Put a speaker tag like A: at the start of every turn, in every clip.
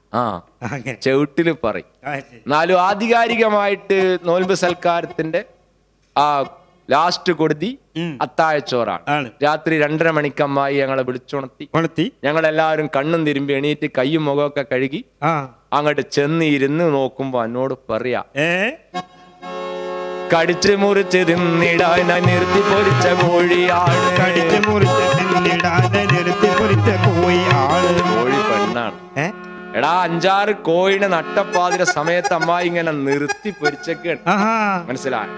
A: ആ
B: അങ്ങനെ
A: ചെവിട്ടില് പറയും
B: ആ, ശരി.
A: എന്നാലും ആധികാരികമായിട്ട് നോൽമ്പ് സൽക്കാരത്തിന്റെ ആ ലാസ്റ്റ് കൊടുതി
B: ഉം.
A: അത്താഴച്ചോറാണ്
B: ആണ്
A: രാത്രി രണ്ടര മണിക്ക് അമ്മായി ഞങ്ങളെ വിളിച്ചുണർത്തി
B: കൊളുത്തി
A: ഞങ്ങൾ എല്ലാവരും കണ്ണും തിരുമ്പി എണീറ്റ് കയ്യും മുഖമൊക്കെ കഴുകി
B: ആ
A: അങ്ങോട്ട് ചെന്ന് ഇരുന്ന് നോക്കുമ്പോ എന്നോട് പറയാ
B: ഏ
A: കടിച്ച് മുറിച്ച് തിന്നിടാൻ ഞാൻ നിർത്തി പൊരിച്ച കോഴിയാണ്
B: കടിച്ച് മുറിച്ച് തിന്നിടാതെ നിർത്തി പൊരിച്ച കോയി ആള്
A: കോഴി പെണ്ണാണ്
B: ഏ
A: എടാ അഞ്ചാറ് കോഴിനെ നട്ടപ്പാതിര സമയത്ത് അമ്മായി ഇങ്ങനെ നിർത്തി പൊരിച്ചൊക്കെ
B: ആഹാ
A: മനസ്സിലായി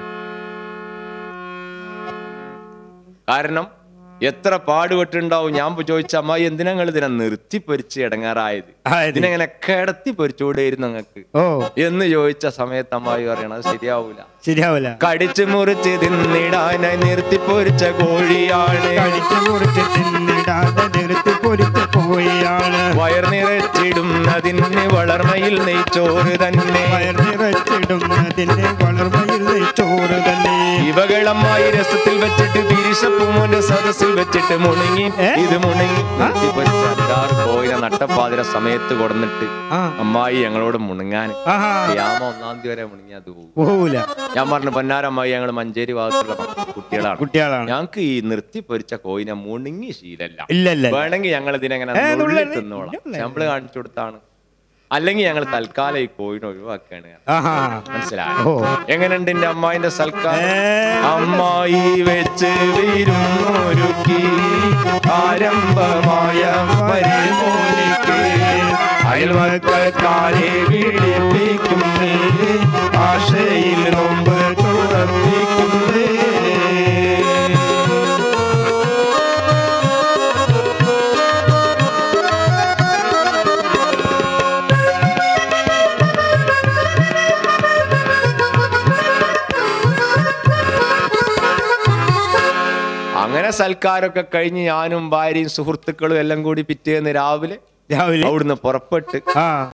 A: കാരണം എത്ര പാടുപെട്ടുണ്ടാവും ഞാൻ ഇപ്പൊ ചോദിച്ച അമ്മായി എന്തിനാ നിങ്ങൾ ഇതിനെ നിർത്തി പൊരിച്ച് ഇടങ്ങാറായത്
B: ആയത്.
A: ഇതിനെങ്ങനെ കിടത്തി പൊരിച്ചുകൂടെയിരുന്നു നിങ്ങൾക്ക്
B: ഓ
A: എന്ന് ചോദിച്ച സമയത്ത് അമ്മായി പറയണത് അത് ശരിയാവൂല
B: ശരിയാവില്ല
A: കടിച്ചു മുറിച്ച് തിന്നിടാനായി നിർത്തി പൊരിച്ച കോഴിയാണ്
B: കടിച്ച് മുറിച്ച് തിന്നിടാതെ നിർത്തി പൊരിച്ച കോയിയാണ്
A: വയർ നിറച്ചിടുന്നതിന് വളർമയിൽ നെയ്ച്ചോറ് തന്നെ
B: വയർ നിറച്ചിടുന്നതിന്റെ വളർമയിൽ ചോറ് തന്നെ
A: ഇവകളമ്മായി രസത്തിൽ വെച്ചിട്ട് തിരിശപ്പൂമോന്റെ സദസ്സിൽ വെച്ചിട്ട് മുണങ്ങി
B: ഏ?
A: ഇത് മുണങ്ങി നിർത്തി പൊരിച്ച അഞ്ചാറ് കോയിനെ നട്ടപ്പാതിര സമയത്ത് കൊടുന്നിട്ട്
B: ആ
A: അമ്മായി ഞങ്ങളോട് മുണങ്ങാൻ
B: ആഹാ
A: യാമ ഒന്നാം തീയതി വരെ മുണങ്ങി അത് പോകും
B: പോകൂല
A: ഞാൻ പറഞ്ഞു പൊന്നാരമ്മായി ഞങ്ങൾ മഞ്ചേരി ഭാഗത്തുള്ള കുട്ടികളാണ്
B: കുട്ടികളാണ്
A: ഞങ്ങൾക്ക് ഈ നിർത്തി പൊരിച്ച കോയിനെ മുണങ്ങി ശീലല്ല
B: ഇല്ല ഇല്ല
A: വേണമെങ്കിൽ ഞങ്ങൾ ഇതിനെങ്ങനെ
B: ഏ,
A: നുള്ളി
B: നുള്ളല്.
A: തിന്നോളാം
B: നുള്ളല്.
A: ശമ്പള് കാണിച്ചു കൊടുത്താണ് അല്ലെങ്കിൽ ഞങ്ങൾ തൽക്കാലം ഈ കോയിനെ ഒഴിവാക്കുകയാണ്
B: ആഹാ
A: മനസ്സിലായോ
B: ഓ
A: എങ്ങനെയുണ്ട് എന്റെ അമ്മായിന്റെ സൽക്കാരം
B: ഏ,
A: അമ്മായി വെച്ച് വിരുന്നൊരുക്കി ആരംഭമായ പരിമോനിക്ക് അയൽവക്കാരെ വിളിപ്പിക്കുന്നേ ആശയിൽ നോമ്പ് തുറപ്പിക്കുന്നേ അങ്ങനെ സൽക്കാരമൊക്കെ കഴിഞ്ഞ് ഞാനും ഭാര്യയും സുഹൃത്തുക്കളും എല്ലാം കൂടി പിറ്റേന്ന് രാവിലെ
B: രാവിലെ
A: അവിടുന്ന് പുറപ്പെട്ട്
B: ആ